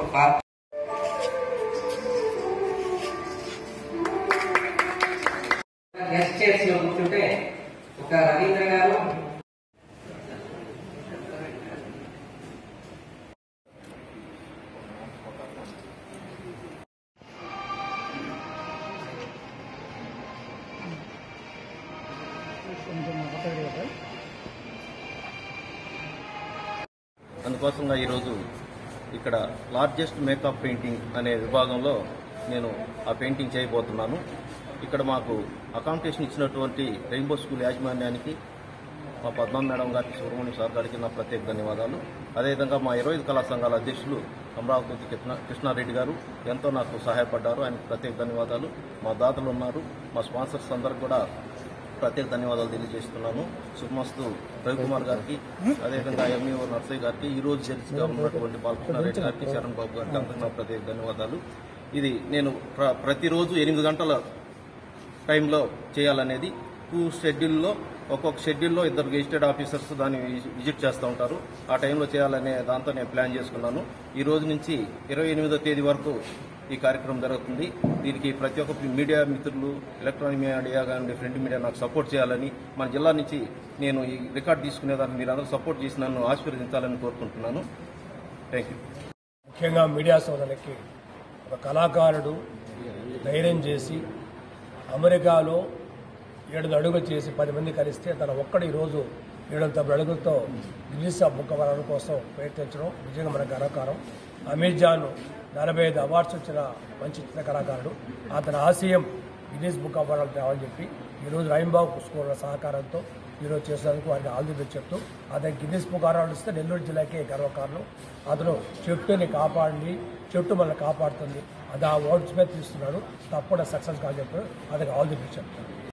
part guest చేసి కూర్చుంటే ఒక రవీంద్ర గారు అందుకోసంగా ఈరోజు ఇక్కడ లార్జెస్ట్ మేకప్ పెయింటింగ్ అనే విభాగంలో నేను ఆ పెయింటింగ్ చేయబోతున్నాను ఇక్కడ మాకు అకామిడేషన్ ఇచ్చినటువంటి రెయిన్బో స్కూల్ యాజమాన్యానికి మా పద్మా మేడం గారికి సుబ్రహ్మణ్యం సార్ గారికి నా ప్రత్యేక ధన్యవాదాలు అదేవిధంగా మా ఇరవై ఐదు కళా సంఘాల అధ్యక్షులు అమరావతి కృష్ణ కృష్ణారెడ్డి గారు ఎంతో నాకు సహాయపడ్డారు ఆయనకు ప్రత్యేక ధన్యవాదాలు మా దాతలు ఉన్నారు మా స్పాన్సర్స్ అందరికి కూడా ప్రత్యేక ధన్యవాదాలు తెలియజేస్తున్నాను సుమస్తు రవికుమార్ గారికి అదేవిధంగా ఎంఈఓ నర్సయ్య గారికి ఈ రోజు జడ్జిగా ఉన్నటువంటి బాలకృష్ణారెడ్డి గారికి చరణ్ బాబు గారికి అందరికీ నా ప్రత్యేక ధన్యవాదాలు ఇది నేను ప్ర- ప్రతిరోజు ఎనిమిది గంటల టైంలో చేయాలనేది టూ షెడ్యూల్లో ఒక్కొక్క షెడ్యూల్లో ఇద్దరు గెజిటెడ్ ఆఫీసర్స్ దాన్ని విజి- విజిట్ చేస్తూ ఉంటారు ఆ టైంలో చేయాలనే దాంతో నేను ప్లాన్ చేసుకున్నాను ఈ రోజు నుంచి ఇరవై ఎనిమిదో తేదీ వరకు ఈ కార్యక్రమం జరుగుతుంది దీనికి ప్రతి ఒక్క మీడియా మిత్రులు ఎలక్ట్రానిక్ మీడియా కానీ ప్రింట్ మీడియా నాకు సపోర్ట్ చేయాలని మన జిల్లా నుంచి నేను ఈ రికార్డ్ తీసుకునేదాన్ని మీరు అందరూ సపోర్ట్ చేసి నన్ను ఆశీర్వదించాలని కోరుకుంటున్నాను థ్యాంక్ యూ ముఖ్యంగా మీడియా సోదరులకి ఒక కళాకారుడు ధైర్యం చేసి అమెరికాలో ఏడు అడుగులు చేసి పది మంది కలిస్తే తన ఒక్కడు ఈరోజు ఏడు తొమ్మిది అడుగులతో గిన్నీస్ బుక్ అవ్వడం కోసం ప్రయత్నించడం నిజంగా మన గర్వకారం అమీర్ జాన్ నలభై ఐదు అవార్డ్స్ వచ్చిన మంచి చిత్ర కళాకారుడు అతని ఆశయం గిన్నీస్ బుక్ అవ్వడం తేవాలని చెప్పి ఈరోజు రాయింబాబు స్కూల్ సహకారంతో ఈరోజు చేసినందుకు వారికి ఆల్ ది బెస్ట్ చెప్తూ అతను గిన్నీస్ బుక్ అవార్డు ఇస్తే నెల్లూరు జిల్లాకే గర్వకారణం అతను చెట్టుని కాపాడి చెట్టు మనల్ని కాపాడుతుంది అది ఆ వర్డ్స్ మీద తీస్తున్నాడు తప్పకుండా సక్సెస్ కాని చెప్పి అతనికి ఆల్ ది బెస్ట్ చెప్తాను